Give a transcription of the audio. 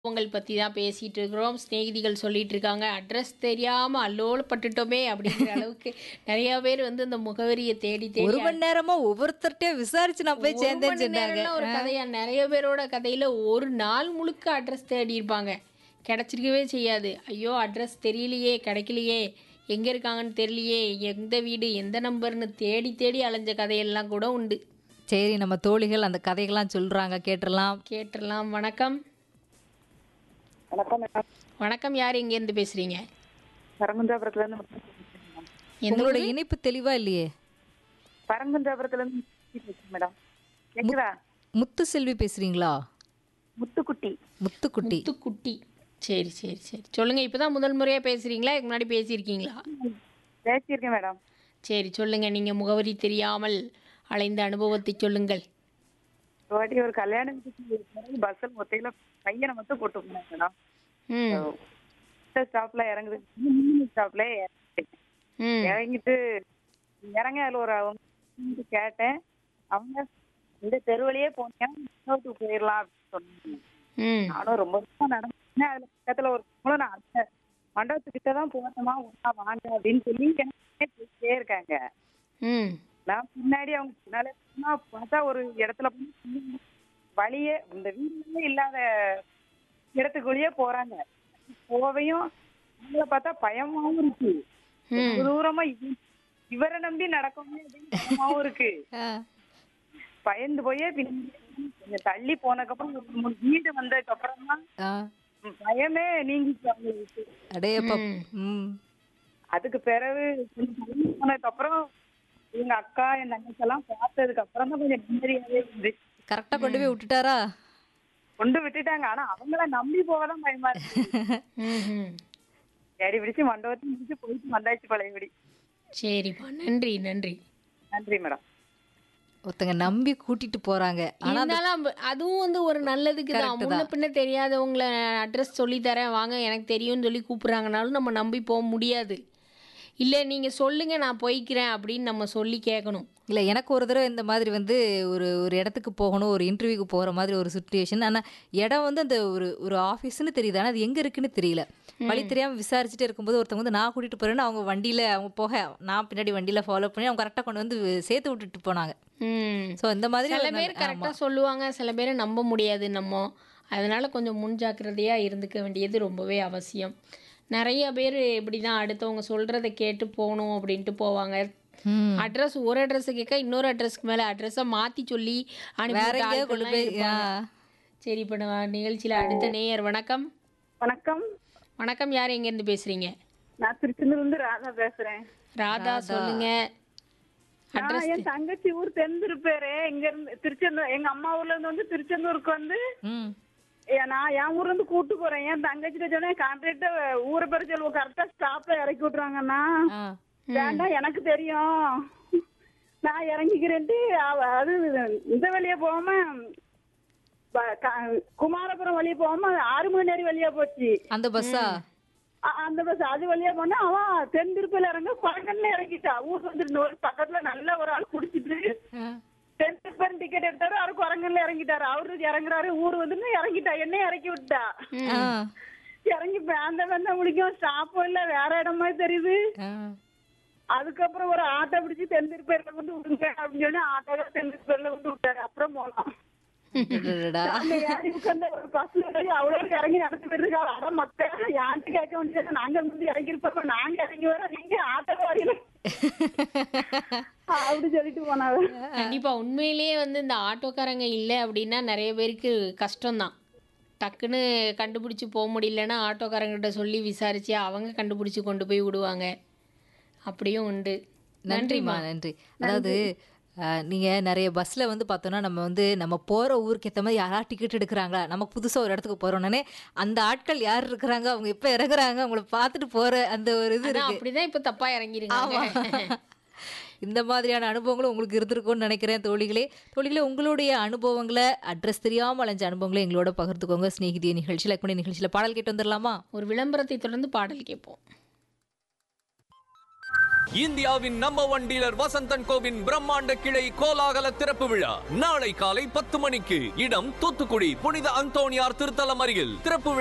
உங்கள் பற்றி தான் பேசிகிட்டு இருக்கிறோம் சிநேகிதிகள் சொல்லிட்டு இருக்காங்க அட்ரஸ் தெரியாமல் அல்லோலப்பட்டுட்டோமே அப்படிங்கிற அளவுக்கு நிறைய பேர் வந்து இந்த முகவரியை தேடி தேடி ஒரு மணி நேரமா ஒவ்வொருத்தர்ட்டயும் விசாரிச்சு நான் போய் ஒரு சேர்ந்தேன்னு மணி சொன்னாங்க நேரம்லாம் ஒரு கதையா நிறைய பேரோட கதையில ஒரு நாள் முழுக்க அட்ரஸ் தேடி இருப்பாங்க கிடைச்சிருக்கவே செய்யாது ஐயோ அட்ரஸ் தெரியலையே கிடைக்கலையே எங்க இருக்காங்கன்னு தெரியலையே எந்த வீடு எந்த நம்பர்னு தேடி தேடி அலைஞ்ச கதையெல்லாம் கூட உண்டு சரி நம்ம தோழிகள் அந்த கதைகள்லாம் சொல்றாங்க கேட்டுறலாம் கேட்டுடலாம் வணக்கம் வணக்கம் மேடம் வணக்கம் யார் எங்கேருந்து பேசுறீங்க பரங்குன்றாபுரத்துல இருந்து முத்து பேசுறேன் மேடம். எந்த உங்களோட ஊரு? இனிப்பு தெளிவா இல்லையே பரங்குன்றாபுரத்துல இருந்து முத்து பேசுறேன் மேடம் கேக்குதா முத்து செல்வி பேசுறீங்களா முத்துக்குட்டி முத்துக்குட்டி முத்துக்குட்டி சரி சரி சரி சொல்லுங்க இப்பதான் முதல் முறையா பேசுறீங்களா இதுக்கு முன்னாடி பேசியிருக்கீங்களா பேசியிருக்கேன் மேடம் சரி சொல்லுங்க நீங்க முகவரி தெரியாமல் அலைந்த அனுபவத்தை சொல்லுங்கள் ஒரு வாட்டி ஒரு கல்யாணத்துக்கு பஸ்ஸில் மொத்தையில பையனை மட்டும் கூட்டு போனேன் மேடம் ம் ஸ்டாப்ல இறங்குது ஸ்டாப்ல ம் இறங்கிட்டு இறங்க அதுல ஒரு அவங்க கேட்டேன் அவங்க இந்த தெரு வழியே போனீங்கன்னா இன்னொருத்துக்கு போயிடலாம் அப்படின்னு சொன்னாங்க ம் நானும் ரொம்ப தூரம் நடந்தேன் அதுல பக்கத்துல ஒரு பொம்பளை நான் அந்த மண்டபத்துக்கிட்ட தான் போனோமா ஒன்றா வாங்க அப்படின்னு சொல்லி எனக்கு பேசிட்டே இருக்காங்க ம் நான் பின்னாடி அவங்க பின்னால சும்மா பார்த்தா ஒரு இடத்துல போய் வழியே இந்த வீடுகளே இல்லாத இடத்துக்குள்ளேயே போறாங்க போவையும் அவங்கள பார்த்தா பயமாவும் இருக்கு ம் ரொம்ப தூரமா இவ- இவரை நம்பி நடக்கணும் அப்படின்னு பயமாவும் இருக்கு ஆ, பயந்து போயே பின்னாடி கொஞ்சம் தள்ளி போனதுக்கப்புறம் ஒரு மூணு வீடு வந்ததுக்கு அப்புறம் தான் ஆ. பயமே நீங்கிச்சு அவங்களுக்கு அடேயப்பா ம். ம் அதுக்கு பிறகு கொஞ்சம் தள்ளி போனதுக்கு அப்புறம் எங்க அக்கா என் தங்கச்சி எல்லாம் பார்த்ததுக்கு அப்புறம் தான் கொஞ்சம் நிம்மதியாவே இருந்துச்சு கரெக்டா கொண்டு போய் விட்டுட்டாரா கொண்டு விட்டுட்டாங்க ஆனா அவங்கள நம்பி போகதான் பயமா இருக்கு ம் ம் தேடி பிடிச்சு மண்டபத்தை முடிச்சு போயிட்டு வந்தாச்சு பழையபடி சரிப்பா நன்றி நன்றி நன்றி மேடம் ஒருத்தங்க நம்பி கூட்டிட்டு போறாங்க ஆனா அந்த- இருந்தாலும் அப்ப- அதுவும் வந்து ஒரு நல்லதுக்கு தான் Correct முன்ன பின்ன தெரியாதவங்கள அட்ரஸ் சொல்லி தரேன் வாங்க எனக்கு தெரியும்னு சொல்லி கூப்பிடுறாங்கனாலும் நம்ம நம்பி போக முடியாது இல்லை நீங்கள் சொல்லுங்க நான் போய்க்கிறேன் அப்படின்னு நம்ம சொல்லி கேட்கணும் இல்ல எனக்கு ஒரு தடவை இந்த மாதிரி வந்து ஒரு ஒரு இடத்துக்கு போகணும் ஒரு இன்டர்வியூக்கு போற மாதிரி ஒரு சுச்சுவேஷன் ஆனா இடம் வந்து அந்த ஒரு ஒரு ஆஃபீஸ்னு தெரியுது ஆனா அது எங்க இருக்குன்னு தெரியல வழி தெரியாம விசாரிச்சுட்டே இருக்கும்போது ஒருத்தவங்க வந்து நான் கூட்டிட்டு போறேன்னு அவங்க வண்டியில அவங்க போக நான் பின்னாடி வண்டியில ஃபாலோ பண்ணி அவங்க கரெக்டா கொண்டு வந்து சேர்த்து விட்டுட்டு போனாங்க ம் சோ இந்த மாதிரி சில ஒரு பேர் நல்ல- கரெக்டாக சொல்லுவாங்க சில பேரை நம்ப முடியாது நம்ம அதனால கொஞ்சம் முன்ஜாக்கிரதையாக இருந்துக்க வேண்டியது ரொம்பவே அவசியம் நிறைய பேர் இப்படி தான் அடுத்தவங்க சொல்கிறத கேட்டு போகணும் அப்படின்ட்டு போவாங்க ம். அட்ரஸ் ஒரு அட்ரஸ் கேட்க இன்னொரு அட்ரஸ்க்கு மேலே அட்ரஸை மாற்றி சொல்லி அனுப்பி வேற விட்ட எங்கேயோ கொண்டு ஆட்கள்லாம் போய் இருப்பாங்க. ஆ. சரி இப்போ நம்ம நிகழ்ச்சியில் அடுத்த நேயர் வணக்கம் வணக்கம் வணக்கம் யார் எங்கேருந்து பேசுகிறீங்க நான் திருச்செந்தூர்ல இருந்து ராதா பேசுறேன் ராதா சொல்லுங்க நான் என் தங்கச்சி ஊர் தென்திருப்பேரு இங்க இருந்து திருச்செந்தூர் எங்க அம்மா ஊர்ல இருந்து வந்து திருச்செந்தூருக்கு வந்து ம். ஏ- நான் என் ஊர்ல இருந்து கூட்டு போறேன் என் தங்கச்சிட்ட சொன்னேன் கான்ட்ராக்ட ஊரை பேர சொல்லுவோம் கரெக்டா ஸ்டாப்ல இறக்கி விட்டுறாங்கன்னா ஆ. வேண்டாம் எனக்கு தெரியும் நான் இறங்கிக்கிறேன்ட்டு அவ அது இந்த வழியா போகாம ப- க- குமாரபுரம் வழியா போகாம ஆறு மணி நேரம் வழியா போச்சு அந்த பஸ்ஸா அ- அந்த பஸ் அது வழியா போனா அவன் தென் திருப்பதியில இறங்க பழங்கல்ல இறங்கிட்டா ஊர் வந்துட்டு ஒரு பக்கத்துல நல்ல ஒரு ஆள் குடிச்சிட்டு ஆ. தென் திருப்பதி டிக்கெட் எடுத்தாரு அவரு குரங்கல்ல இறங்கிட்டாரு அவரு இறங்குறாரு ஊர் வந்துட்டு இறங்கிட்டா என்னையும் இறக்கி விட்டா ஆ. இறங்கி அந்த வந்த முடிக்கும் ஸ்டாப்பும் இல்ல வேற இடம் மாதிரி தெரியுது ஆ. அதுக்கப்புறம் ஒரு ஆட்டோ பிடிச்சி தென் திருப்பதியில கொண்டு விடுங்க அப்படின்னு சொல்லி ஆட்டோல தென் திருப்பதியில கொண்டு விட்டாரு அப்புறம் போனோம் அடடடா. அந்த ஏறி உட்கார்ந்த ஒரு பஸ்ல ஏறி அவ்வளவு இறங்கி நடந்து போயிருக்கா அட மக்கள் யார்கிட்ட கேட்க வேண்டியது நாங்க வந்து இறங்கி இருப்போம் நாங்க இறங்கி வர நீங்க ஆட்டோ வரீங்க அப்படி சொல்லிட்டு போனாங்க கண்டிப்பா உண்மையிலேயே வந்து இந்த ஆட்டோக்காரங்க இல்லை அப்படின்னா நிறைய பேருக்கு கஷ்டம்தான் டக்குன்னு கண்டுபிடிச்சி போக முடியலன்னா ஆட்டோக்காரங்கிட்ட சொல்லி விசாரிச்சு அவங்க கண்டுபிடிச்சி கொண்டு போய் விடுவாங்க அப்படியும் உண்டு நன்றிம்மா நன்றி அதாவது அஹ், நீங்க நிறைய பஸ்ல வந்து பார்த்தோம்னா நம்ம வந்து நம்ம போற ஊருக்கு ஏத்த மாதிரி யாரா டிக்கெட் எடுக்கிறாங்களா நம்ம புதுசா ஒரு இடத்துக்கு போறோம்னானே அந்த ஆட்கள் யார் இருக்கிறாங்க அவங்க எப்ப இறங்குறாங்க அவங்கள பார்த்துட்டு போற அந்த ஒரு இது அதான் இருக்கு அப்படிதான் இப்ப தப்பா இறங்கிருக்காங்க இந்த மாதிரியான அனுபவங்களும் உங்களுக்கு இருந்திருக்கும்னு நினைக்கிறேன் தோழிகளே தோழிகளே உங்களுடைய அனுபவங்களை அட்ரஸ் தெரியாம அலைஞ்ச அனுபவங்களை எங்களோட பகிர்ந்துக்கோங்க ஸ்நேகிதிய நிகழ்ச்சியில் லைக் பண்ணி நிகழ்ச்சியில் பாடல் கேட்டு வந்துடலாமா ஒரு விளம்பரத்தை தொடர்ந்து பாடல் கேட்போம் இந்தியாவின் நம்பர் ஒன் டீலர் வசந்தன் கோவின் பிரம்மாண்ட கிளை கோலாகல திறப்பு விழா நாளை காலை பத்து மணிக்கு இடம் தூத்துக்குடி புனித அந்தோணியார் திருத்தலம் அருகில் திறப்பு விழா